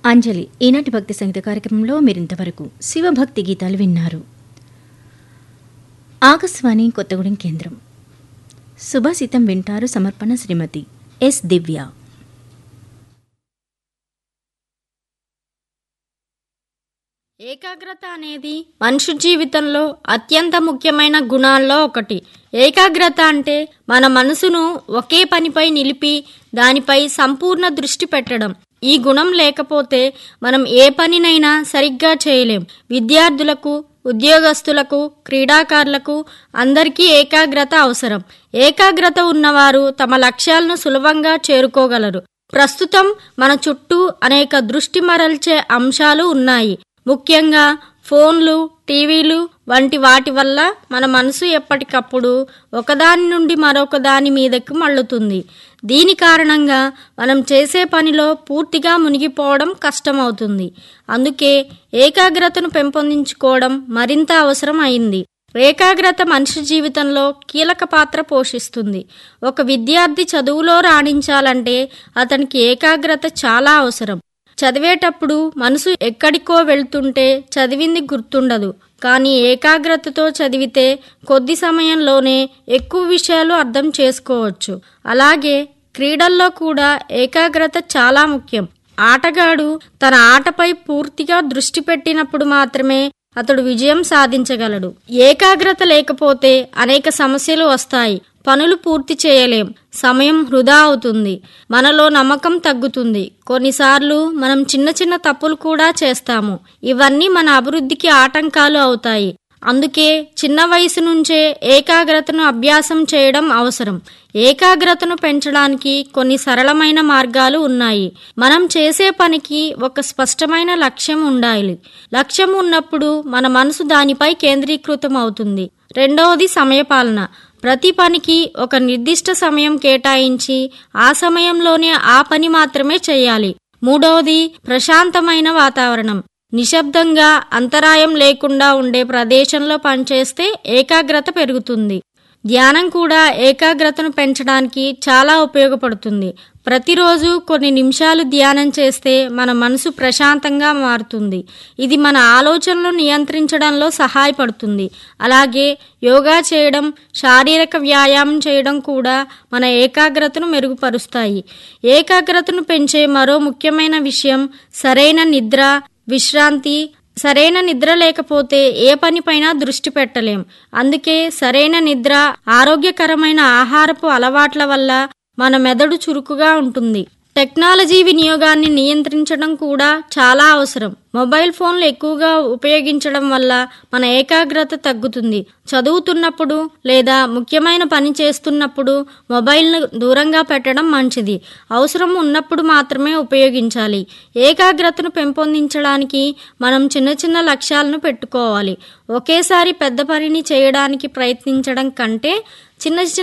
అంజలి ఈనాటి భక్తి సంగీత కార్యక్రమంలో మీరింతవరకు శివభక్తి గీతాలు విన్నారు ఆకాశవాణి కొత్తగూడెం కేంద్రం సుభాషితం వింటారు సమర్పణ శ్రీమతి ఎస్ దివ్య ఏకాగ్రత అనేది మనిషి జీవితంలో అత్యంత ముఖ్యమైన గుణాల్లో ఒకటి ఏకాగ్రత అంటే మన మనసును ఒకే పనిపై నిలిపి దానిపై సంపూర్ణ దృష్టి పెట్టడం ఈ గుణం లేకపోతే మనం ఏ పనినైనా సరిగ్గా చేయలేం విద్యార్థులకు ఉద్యోగస్తులకు క్రీడాకారులకు అందరికీ ఏకాగ్రత అవసరం ఏకాగ్రత ఉన్నవారు తమ లక్ష్యాలను సులభంగా చేరుకోగలరు ప్రస్తుతం మన చుట్టూ అనేక దృష్టి మరల్చే అంశాలు ఉన్నాయి ముఖ్యంగా ఫోన్లు టీవీలు వంటి వాటి వల్ల మన మనసు ఎప్పటికప్పుడు ఒకదాని నుండి మరొక దాని మీదకు మళ్ళుతుంది దీని కారణంగా మనం చేసే పనిలో పూర్తిగా మునిగిపోవడం కష్టమవుతుంది అందుకే ఏకాగ్రతను పెంపొందించుకోవడం మరింత అవసరం అయింది ఏకాగ్రత మనిషి జీవితంలో కీలక పాత్ర పోషిస్తుంది ఒక విద్యార్థి చదువులో రాణించాలంటే అతనికి ఏకాగ్రత చాలా అవసరం చదివేటప్పుడు మనసు ఎక్కడికో వెళ్తుంటే చదివింది గుర్తుండదు కానీ ఏకాగ్రతతో చదివితే కొద్ది సమయంలోనే ఎక్కువ విషయాలు అర్థం చేసుకోవచ్చు అలాగే క్రీడల్లో కూడా ఏకాగ్రత చాలా ముఖ్యం ఆటగాడు తన ఆటపై పూర్తిగా దృష్టి పెట్టినప్పుడు మాత్రమే అతడు విజయం సాధించగలడు ఏకాగ్రత లేకపోతే అనేక సమస్యలు వస్తాయి పనులు పూర్తి చేయలేం సమయం వృధా అవుతుంది మనలో నమ్మకం తగ్గుతుంది కొన్నిసార్లు మనం చిన్న చిన్న తప్పులు కూడా చేస్తాము ఇవన్నీ మన అభివృద్ధికి ఆటంకాలు అవుతాయి అందుకే చిన్న వయసు నుంచే ఏకాగ్రతను అభ్యాసం చేయడం అవసరం ఏకాగ్రతను పెంచడానికి కొన్ని సరళమైన మార్గాలు ఉన్నాయి మనం చేసే పనికి ఒక స్పష్టమైన లక్ష్యం ఉండాలి లక్ష్యం ఉన్నప్పుడు మన మనసు దానిపై కేంద్రీకృతం అవుతుంది రెండవది సమయపాలన ప్రతి పనికి ఒక నిర్దిష్ట సమయం కేటాయించి ఆ సమయంలోనే ఆ పని మాత్రమే చేయాలి మూడవది ప్రశాంతమైన వాతావరణం నిశ్శబ్దంగా అంతరాయం లేకుండా ఉండే ప్రదేశంలో పనిచేస్తే ఏకాగ్రత పెరుగుతుంది ధ్యానం కూడా ఏకాగ్రతను పెంచడానికి చాలా ఉపయోగపడుతుంది ప్రతిరోజు కొన్ని నిమిషాలు ధ్యానం చేస్తే మన మనసు ప్రశాంతంగా మారుతుంది ఇది మన ఆలోచనలు నియంత్రించడంలో సహాయపడుతుంది అలాగే యోగా చేయడం శారీరక వ్యాయామం చేయడం కూడా మన ఏకాగ్రతను మెరుగుపరుస్తాయి ఏకాగ్రతను పెంచే మరో ముఖ్యమైన విషయం సరైన నిద్ర విశ్రాంతి సరైన నిద్ర లేకపోతే ఏ పనిపైనా దృష్టి పెట్టలేం అందుకే సరైన నిద్ర ఆరోగ్యకరమైన ఆహారపు అలవాట్ల వల్ల మన మెదడు చురుకుగా ఉంటుంది టెక్నాలజీ వినియోగాన్ని నియంత్రించడం కూడా చాలా అవసరం మొబైల్ ఫోన్లు ఎక్కువగా ఉపయోగించడం వల్ల మన ఏకాగ్రత తగ్గుతుంది చదువుతున్నప్పుడు లేదా ముఖ్యమైన పని చేస్తున్నప్పుడు మొబైల్ను దూరంగా పెట్టడం మంచిది అవసరం ఉన్నప్పుడు మాత్రమే ఉపయోగించాలి ఏకాగ్రతను పెంపొందించడానికి మనం చిన్న చిన్న లక్ష్యాలను పెట్టుకోవాలి ఒకేసారి పెద్ద పనిని చేయడానికి ప్రయత్నించడం కంటే చిన్న చిన్న